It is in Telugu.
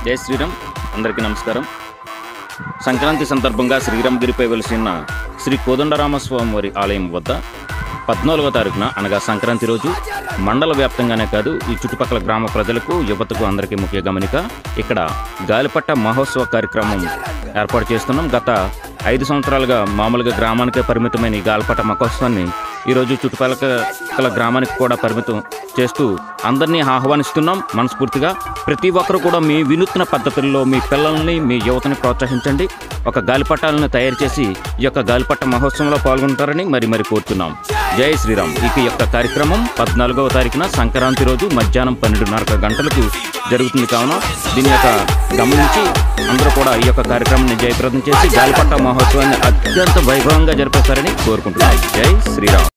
జై శ్రీరామ్ అందరికీ నమస్కారం సంక్రాంతి సందర్భంగా శ్రీరామగిరిపై వెలిసిన శ్రీ కోదండరామస్వామి వారి ఆలయం వద్ద పద్నాలుగో తారీఖున అనగా సంక్రాంతి రోజు మండల వ్యాప్తంగానే కాదు ఈ చుట్టుపక్కల గ్రామ ప్రజలకు యువతకు అందరికీ ముఖ్య గమనిక ఇక్కడ గాలిపట్ట మహోత్సవ కార్యక్రమం ఏర్పాటు చేస్తున్నాం గత ఐదు సంవత్సరాలుగా మామూలుగా గ్రామానికే పరిమితమైన ఈ గాలిపట్ట మహోత్సవాన్ని ఈరోజు చుట్టుపక్కల గ్రామానికి కూడా పరిమితం చేస్తూ అందరినీ ఆహ్వానిస్తున్నాం మనస్ఫూర్తిగా ప్రతి ఒక్కరు కూడా మీ వినూత్న పద్ధతుల్లో మీ పిల్లల్ని మీ యువతని ప్రోత్సహించండి ఒక గాలిపటాలను తయారు చేసి ఈ యొక్క గాలిపట్ట మహోత్సవంలో పాల్గొంటారని మరి మరి కోరుతున్నాం జై శ్రీరామ్ ఇక ఈ యొక్క కార్యక్రమం పద్నాలుగవ తారీఖున సంక్రాంతి రోజు మధ్యాహ్నం పన్నెండున్నర గంటలకు జరుగుతుంది కావున దీని యొక్క గమనించి అందరూ కూడా ఈ యొక్క కార్యక్రమాన్ని జయప్రదం చేసి గాలిపట్ట మహోత్సవాన్ని అత్యంత వైభవంగా జరిపేస్తారని కోరుకుంటున్నాం జై శ్రీరామ్